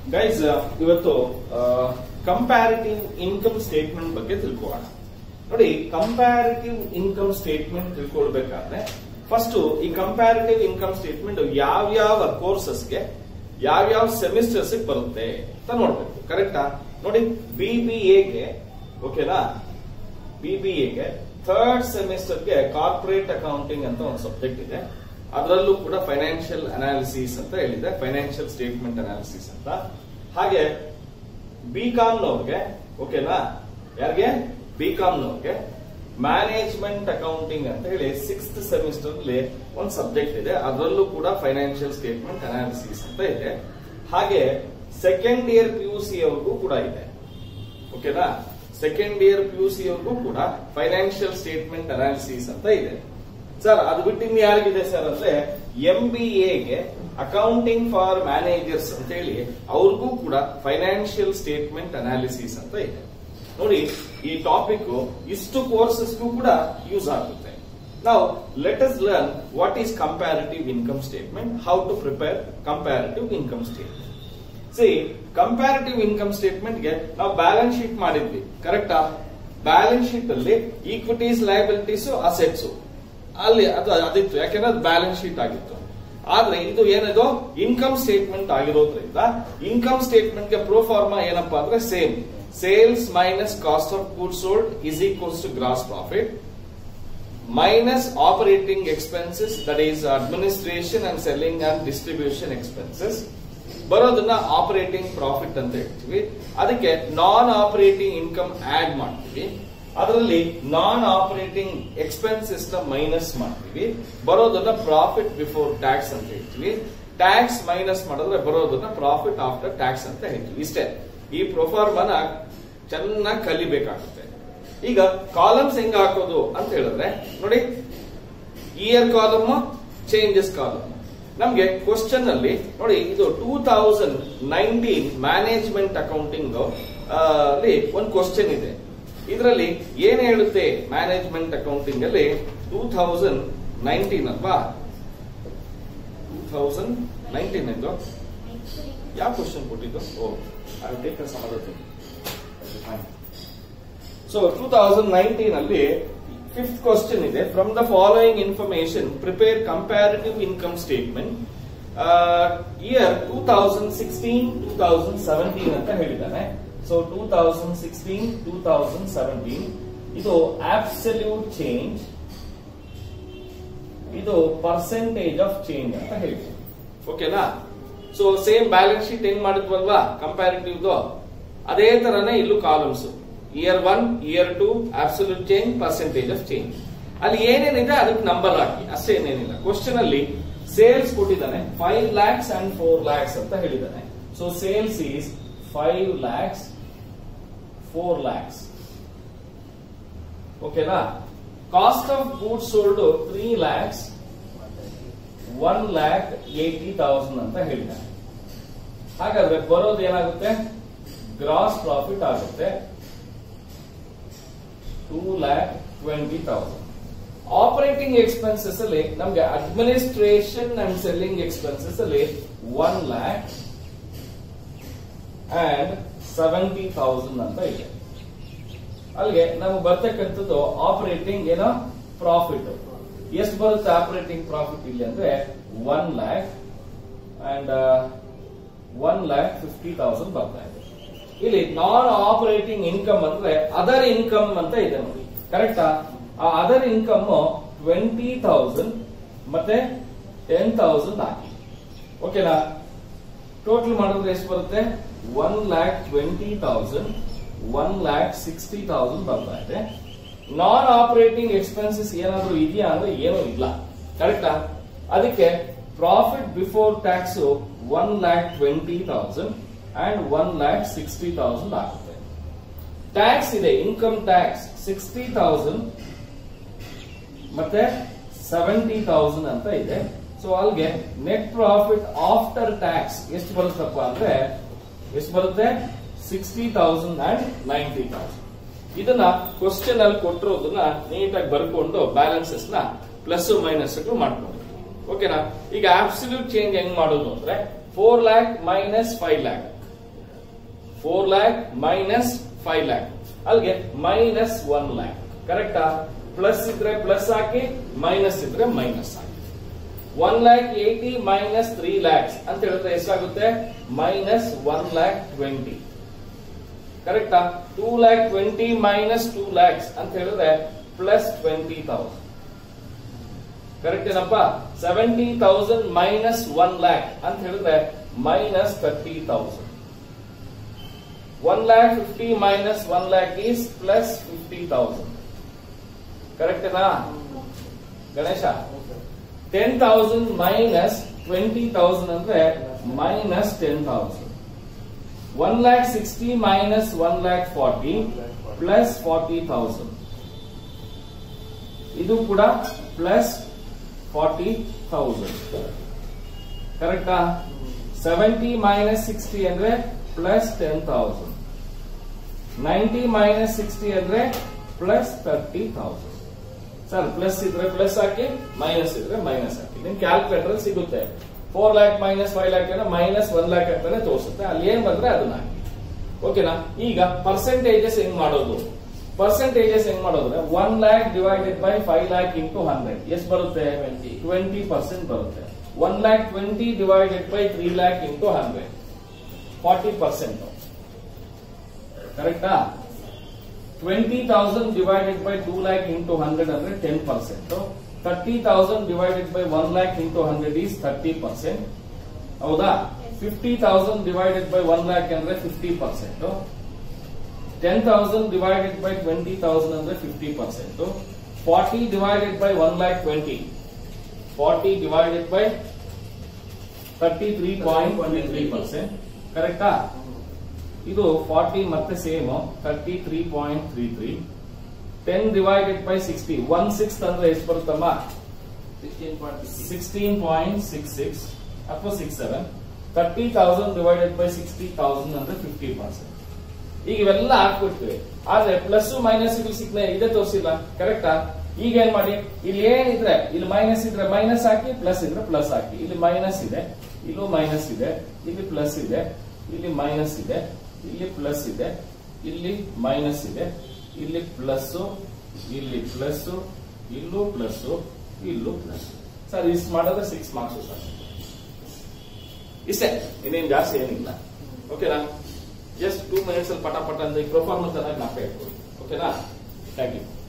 guys ಇವತ್ತು comparative income statement ಬಗ್ಗೆ ತಿಳ್ಕೊಳ್ಳೋಣ ನೋಡಿ ಕಂಪ್ಯಾರಿಟಿವ್ ಇನ್ಕಮ್ ಸ್ಟೇಟ್ಮೆಂಟ್ ತಿಳ್ಕೊಳ್ಬೇಕಾದ್ರೆ ಫಸ್ಟ್ ಈ ಕಂಪ್ಯಾರಿಟಿವ್ ಇನ್ಕಮ್ ಸ್ಟೇಟ್ಮೆಂಟ್ ಯಾವ್ಯಾವ ಕೋರ್ಸಸ್ಗೆ ಯಾವ್ಯಾವ ಸೆಮಿಸ್ಟರ್ಸ್ ಬರುತ್ತೆ ಅಂತ ನೋಡ್ಬೇಕು ಕರೆಕ್ಟಾ ನೋಡಿ ಬಿ ಬಿ ಎಗೆ ಓಕೆನಾ ಬಿ ಬಿ ಎಗೆ ಥರ್ಡ್ ಸೆಮಿಸ್ಟರ್ಗೆ ಕಾರ್ಪೊರೇಟ್ ಅಕೌಂಟಿಂಗ್ ಅಂತ ಒಂದು ಸಬ್ಜೆಕ್ಟ್ ಇದೆ ಅದರಲ್ಲೂ ಕೂಡ ಫೈನಾನ್ಷಿಯಲ್ ಅನಾಲಿಸಿಸ್ ಅಂತ ಹೇಳಿದೆ ಫೈನಾನ್ಷಿಯಲ್ ಸ್ಟೇಟ್ಮೆಂಟ್ ಅನಾಲಿಸಿಸ್ ಅಂತ ಹಾಗೆ ಬಿ ಕಾಮ್ನವ್ರಿಗೆ ಓಕೆನಾ ಯಾರಿಗೆ ಬಿ ಕಾಮ್ನವ್ರಿಗೆ ಮ್ಯಾನೇಜ್ಮೆಂಟ್ ಅಕೌಂಟಿಂಗ್ ಅಂತ ಹೇಳಿ ಸಿಕ್ಸ್ತ್ ಸೆಮಿಸ್ಟರ್ ಅಲ್ಲಿ ಒಂದು ಸಬ್ಜೆಕ್ಟ್ ಇದೆ ಅದರಲ್ಲೂ ಕೂಡ ಫೈನಾನ್ಷಿಯಲ್ ಸ್ಟೇಟ್ಮೆಂಟ್ ಅನಾಲಿಸಿಸ್ ಅಂತ ಇದೆ ಹಾಗೆ second year P U C ಅವ್ರಿಗೂ ಕೂಡ ಇದೆ ಓಕೆನಾ second year P U C ಅವ್ರಿಗೂ ಕೂಡ ಫೈನಾನ್ಷಿಯಲ್ ಸ್ಟೇಟ್ಮೆಂಟ್ ಅನಾಲಿಸಿಸ್ ಅಂತ ಇದೆ ಸರ್ ಅದು ಬಿಟ್ಟು ಇನ್ನು ಯಾರಿಗಿದೆ ಸರ್ ಅಂದ್ರೆ ಎಂ ಬಿ ಎಗೆ ಅಕೌಂಟಿಂಗ್ ಫಾರ್ ಮ್ಯಾನೇಜರ್ಸ್ ಅಂತ ಹೇಳಿ ಅವ್ರಿಗೂ ಕೂಡ ಫೈನಾನ್ಷಿಯಲ್ ಸ್ಟೇಟ್ಮೆಂಟ್ ಅನಾಲಿಸಿಸ್ ಅಂತ ಇದೆ ನೋಡಿ ಈ ಟಾಪಿಕ್ ಇಷ್ಟು ಕೋರ್ಸಸ್ಗೂ ಕೂಡ ಯೂಸ್ ಆಗುತ್ತೆ ನಾವು let us learn what is comparative income statement how to prepare comparative income statement see comparative income statement ಗೆ ನಾವು ಬ್ಯಾಲೆನ್ಸ್ ಶೀಟ್ ಮಾಡಿದ್ವಿ ಕರೆಕ್ಟಾ ಬ್ಯಾಲೆನ್ಸ್ ಶೀಟ್ ಅಲ್ಲಿ ಈಕ್ವಿಟೀಸ್ ಲಯಬಿಲಿಟೀಸ್ ಅಸೆಟ್ಸ್ ಅಲ್ಲಿ ಅದು ಅದಿತ್ತು ಯಾಕೆಂದ್ರೆ ಅದು ಬ್ಯಾಲೆನ್ಸ್ ಶೀಟ್ ಆಗಿತ್ತು ಆದ್ರೆ ಇದು ಏನಿದು ಇನ್ಕಮ್ ಸ್ಟೇಟ್ಮೆಂಟ್ ಆಗಿರೋದ್ರಿಂದ ಇನ್ಕಮ್ ಸ್ಟೇಟ್ಮೆಂಟ್ ಗೆ ಪ್ರೋಫಾರ್ಮಾ ಏನಪ್ಪಾ ಅಂದ್ರೆ same sales minus cost of good sold is equals to gross profit minus operating expenses that is administration and selling and distribution expenses ಬರೋದನ್ನ ಆಪರೇಟಿಂಗ್ ಪ್ರಾಫಿಟ್ ಅಂತ ಹೇಳ್ತೀವಿ ಅದಕ್ಕೆ ನಾನ್ ಆಪರೇಟಿಂಗ್ ಇನ್ಕಮ್ ಆಡ್ ಮಾಡ್ತೀವಿ ಅದರಲ್ಲಿ non operating expenses ನ minus ಮಾಡ್ತೀವಿ ಬರೋದನ್ನ profit before tax ಅಂತ ಹೇಳ್ತೀವಿ ಟ್ಯಾಕ್ಸ್ ಮೈನಸ್ ಮಾಡಿದ್ರೆ ಬರೋದನ್ನ ಪ್ರಾಫಿಟ್ ಆಫ್ಟರ್ ಟ್ಯಾಕ್ಸ್ ಅಂತ ಹೇಳ್ತೀವಿ ಇಷ್ಟೇ ಈ ಪ್ರೊಫಾರ್ಮನ ಚೆನ್ನಾಗಿ ಕಲಿಬೇಕಾಗುತ್ತೆ ಈಗ ಕಾಲಮ್ಸ್ ಹೆಂಗ್ ಹಾಕೋದು ಅಂತ ಹೇಳಿದ್ರೆ ನೋಡಿ ಇಯರ್ ಕಾಲಮ್ ಚೇಂಜಸ್ ಕಾಲಮ್ ನಮ್ಗೆ ಕ್ವಶನ್ ಅಲ್ಲಿ ನೋಡಿ ಇದು two thousand nineteen management accounting ಅಲ್ಲಿ ಒಂದು ಕ್ವಶನ್ ಇದೆ ಇದರಲ್ಲಿ ಏನ್ ಹೇಳುತ್ತೆ ಮ್ಯಾನೇಜ್ಮೆಂಟ್ ಅಕೌಂಟಿಂಗ್ ಅಲ್ಲಿ ಟೂ ಥೌಸಂಡ್ ನೈನ್ಟೀನ್ ಅಲ್ವಾ ಟೂ ಥೌಸಂಡ್ ನೈನ್ಟೀನ್ ಇದು ಯಾವ ಕ್ವಶನ್ ಕೊಟ್ಟಿದ್ದು oh I take some other thing so two thousand nineteen ಅಲ್ಲಿ ಫಿಫ್ತ್ ಕ್ವಶನ್ ಇದೆ from the following information prepare comparative income statement year two thousand sixteen two thousand seventeen ಅಂತ ಹೇಳಿದ್ದಾನೆ so two thousand sixteen two thousand seventeen ಇದು absolute change ಇದು percentage of change ಅಂತ ಹೇಳ್ತೀವಿ ಓಕೆನಾ so same balance sheet ಹೆಂಗ್ ಮಾಡಿದ್ವಲ್ವಾ comparative ಅದೇ ತರನೇ ಇಲ್ಲೂ columns year one year two absolute change percentage of change ಅಲ್ಲಿ ಏನೇನಿದೆ ಅದಕ್ಕೆ ನಂಬರ್ ಹಾಕಿ ಅಷ್ಟೇ ಏನೇನಿಲ್ಲ ಕ್ವಶನ್ ಅಲ್ಲಿ ಸೇಲ್ಸ್ ಕೊಟ್ಟಿದ್ದಾನೆ five lakhs and four lakhs ಅಂತ ಹೇಳಿದ್ದಾನೆ so sales is five lakhs four lakhs ಓಕೆನಾ cost of goods sold three lakhs one lakh eighty thousand ಅಂತ ಹೇಳಿದ್ದಾನೆ ಹಾಗಾದ್ರೆ ಬರೋದು ಏನಾಗುತ್ತೆ ಗ್ರಾಸ್ ಪ್ರಾಫಿಟ್ ಆಗುತ್ತೆ two lakh twenty thousand operating expenses ಅಲ್ಲಿ ನಮ್ಗೆ ಅಡ್ಮಿನಿಸ್ಟ್ರೇಷನ್ ಅಂಡ್ ಸೆಲ್ಲಿಂಗ್ ಎಕ್ಸ್ಪೆನ್ಸಸ್ ಅಲ್ಲಿ one lakh and seventy thousand ಅಂತ ಇದೆ ಅಲ್ಲಿಗೆ ನಮಗೆ ಬರ್ತಕ್ಕಂಥದ್ದು ಆಪರೇಟಿಂಗ್ ಏನೋ ಪ್ರಾಫಿಟ್ ಎಷ್ಟು ಬರುತ್ತೆ ಆಪರೇಟಿಂಗ್ ಪ್ರಾಫಿಟ್ ಇಲ್ಲಿ ಅಂದ್ರೆ one lakh and one lakh fifty thousand ಬರ್ತಾ ಇದೆ ಇಲ್ಲಿ ನಾನ್ ಆಪರೇಟಿಂಗ್ ಇನ್ಕಮ್ ಅಂದ್ರೆ ಅದರ್ ಇನ್ಕಮ್ ಅಂತ ಇದೆ ನೋಡಿ ಕರೆಕ್ಟಾ ಆ ಅದರ್ ಇನ್ಕಮ್ ಟ್ವೆಂಟಿ ತೌಸಂಡ್ ಮತ್ತೆ ಟೆನ್ ತೌಸಂಡ್ ಹಾಕಿ ಓಕೆನಾ ಟೋಟಲ್ ಮಾಡಿದ್ರೆ ಎಷ್ಟು ಬರುತ್ತೆ one lakh twenty thousand one lakh sixty thousand ಬರ್ತಾ ಇದೆ ನಾನ್ ಆಪರೇಟಿಂಗ್ ಎಕ್ಸ್ಪೆನ್ಸಸ್ ಏನಾದ್ರು ಇದೆಯಾ ಅಂದ್ರೆ ಏನೂ ಇಲ್ಲ ಕರೆಕ್ಟಾ ಅದಕ್ಕೆ profit before tax one lakh twenty thousand and one lakh sixty thousand ಆಗುತ್ತೆ ಟ್ಯಾಕ್ಸ್ ಇದೆ ಇನ್ಕಮ್ ಟ್ಯಾಕ್ಸ್ ಸಿಕ್ಸ್ಟಿ ತೌಸಂಡ್ ಮತ್ತೆ ಸೆವೆಂಟಿ ತೌಸಂಡ್ ಅಂತ ಇದೆ ಸೊ ಅಲ್ಲಿಗೆ ನೆಟ್ ಪ್ರಾಫಿಟ್ ಆಫ್ಟರ್ ಟ್ಯಾಕ್ಸ್ ಎಷ್ಟು ಬರುತ್ತಪ್ಪ ಅಂದ್ರೆ ಎಷ್ಟು ಬರುತ್ತೆ sixty thousand and ninety thousand ಇದನ್ನ ಕ್ವಶನ್ ಅಲ್ಲಿ ಕೊಟ್ಟಿರೋದನ್ನ ನೀಟಾಗಿ ಬರ್ಕೊಂಡು ಬ್ಯಾಲೆನ್ಸಸ್ ನ ಪ್ಲಸ್ ಮೈನಸ್ ಮಾಡ್ಕೊಂಡು ಓಕೆನಾ ಈಗ ಆಬ್ಸಲ್ಯೂಟ್ ಚೇಂಜ್ ಹೆಂಗ್ ಮಾಡೋದು ಅಂದ್ರೆ four lakh minus five lakh four lakh minus five lakh ಅಲ್ಲಿಗೆ ಮೈನಸ್ ಒನ್ ಲ್ಯಾಕ್ ಕರೆಕ್ಟಾ ಪ್ಲಸ್ ಇದ್ರೆ ಪ್ಲಸ್ ಹಾಕಿ ಮೈನಸ್ ಇದ್ರೆ ಮೈನಸ್ ಹಾಕಿ one lakh eighty minus three lakhs ಅಂತ ಹೇಳಿದ್ರೆ ಎಷ್ಟಾಗುತ್ತೆ ಮೈನಸ್ ಒನ್ ಲ್ಯಾಕ್ ಟ್ವೆಂಟಿ ಕರೆಕ್ಟಾ two lakh twenty minus two lakhs ಅಂತ ಹೇಳಿದ್ರೆ ಪ್ಲಸ್ ಟ್ವೆಂಟಿ ತೌಸಂಡ್ ಕರೆಕ್ಟ್ ಏನಪ್ಪ seventy thousand minus one lakh ಅಂತ ಹೇಳಿದ್ರೆ minus thirty thousand one lakh fifty minus one lac is plus fifty thousand ಕರೆಕ್ಟೇನಾ Ganesha ten thousand minus twenty thousand ಅಂದ್ರೆ minus ten thousand one lakh sixty minus one lakh forty plus forty thousand ಇದು ಕೂಡ plus forty thousand ಕರೆಕ್ಟಾ seventy minus sixty ಅಂದ್ರೆ plus ten thousand ninety minus sixty ಅಂದ್ರೆ plus thirty thousand sir plus ಇದ್ರೆ plus ಹಾಕಿ minus ಇದ್ರೆ minus ಹಾಕಿ ನಿಮ್ ಕ್ಯಾಲ್ಕುಲೇಟರ್ ಸಿಗುತ್ತೆ four lakh minus five lakh ಅಂದ್ರೆ ಮೈನಸ್ ಒನ್ ಲ್ಯಾಕ್ ಅಂತಾನೆ ತೋರಿಸುತ್ತೆ ಅಲ್ಲಿ ಏನ್ ಬಂದ್ರೆ ಅದನ್ನ ಹಾಕಿ ಓಕೆನಾ ಈಗ ಪರ್ಸೆಂಟೇಜಸ್ ಹೆಂಗ್ ಮಾಡೋದು ಪರ್ಸೆಂಟೇಜಸ್ ಹೆಂಗ್ ಮಾಡೋದ್ರೆ one lakh divided by five lakh into hundred ಎಷ್ಟು ಬರುತ್ತೆ ಟ್ವೆಂಟಿ ಪರ್ಸೆಂಟ್ ಬರುತ್ತೆ one lakh twenty divided by three lakh into hundred forty percent ಕರೆಕ್ಟಾ twenty thousand divided by two lakh into hundred ಅಂದ್ರೆ ten percent thirty thousand divided by one lakh into hundred is thirty percent ಹೌದಾ fifty thousand divided by one lakh ಅಂದ್ರೆ fifty percent ten thousand divided by twenty thousand ಅಂದ್ರೆ fifty percent forty divided by one lakh twenty forty divided by thirty three point twenty three percent ಕರೆಕ್ಟಾ ಇದು ಫಾರ್ಟಿ ಮತ್ತೆ same thirty three point three three ten divided by sixty one six ಅಂದ್ರೆ ಎಷ್ಟು ಬರುತ್ತಮ್ಮ sixteen point six six ಅಥವಾ six seven thirty thousand divided by sixty thousand ಅಂದ್ರೆ fifty percent ಈಗ ಇವೆಲ್ಲ ಹಾಕ್ಬಿಟ್ವಿ ಆದ್ರೆ ಪ್ಲಸ್ ಮೈನಸ್ ಸಿಗ್ನೆ ಇದೇ ತೋರಿಸಿಲ್ಲ ಕರೆಕ್ಟಾ ಈಗ ಏನ್ ಮಾಡಿ ಇಲ್ಲಿ ಏನಿದ್ರೆ ಇಲ್ಲಿ ಮೈನಸ್ ಇದ್ರೆ ಮೈನಸ್ ಹಾಕಿ ಪ್ಲಸ್ ಇದ್ರೆ ಪ್ಲಸ್ ಹಾಕಿ ಇಲ್ಲಿ ಮೈನಸ್ ಇದೆ ಇಲ್ಲೂ ಮೈನಸ್ ಇದೆ ಇಲ್ಲಿ ಪ್ಲಸ್ ಇದೆ ಇಲ್ಲಿ ಮೈನಸ್ ಇದೆ ಇಲ್ಲಿ ಪ್ಲಸ್ ಇದೆ ಇಲ್ಲಿ ಮೈನಸ್ ಇದೆ ಇಲ್ಲಿ ಪ್ಲಸ್ ಇಲ್ಲಿ ಪ್ಲಸ್ ಇಲ್ಲೂ ಪ್ಲಸ್ ಇಲ್ಲೂ ಪ್ಲಸ್ ಸರ್ ಇಷ್ಟು ಮಾಡಿದ್ರೆ ಸಿಕ್ಸ್ ಮಾರ್ಕ್ಸ್ ಸರ್ ಇಷ್ಟೇ ಇನ್ನೇನು ಜಾಸ್ತಿ ಏನಿಲ್ಲ ಓಕೆನಾ ಜಸ್ಟ್ ಟೂ ಮಿನಿಟ್ಸ್ ಅಲ್ಲಿ ಪಟ ಪಟ ಅಂತ ಈ ಪ್ರೊಫಾರ್ಮ್ ಚೆನ್ನಾಗಿ ನಾಕ ಇಟ್ಕೊಳ್ಳಿ ಓಕೆನಾ ಥ್ಯಾಂಕ್ ಯು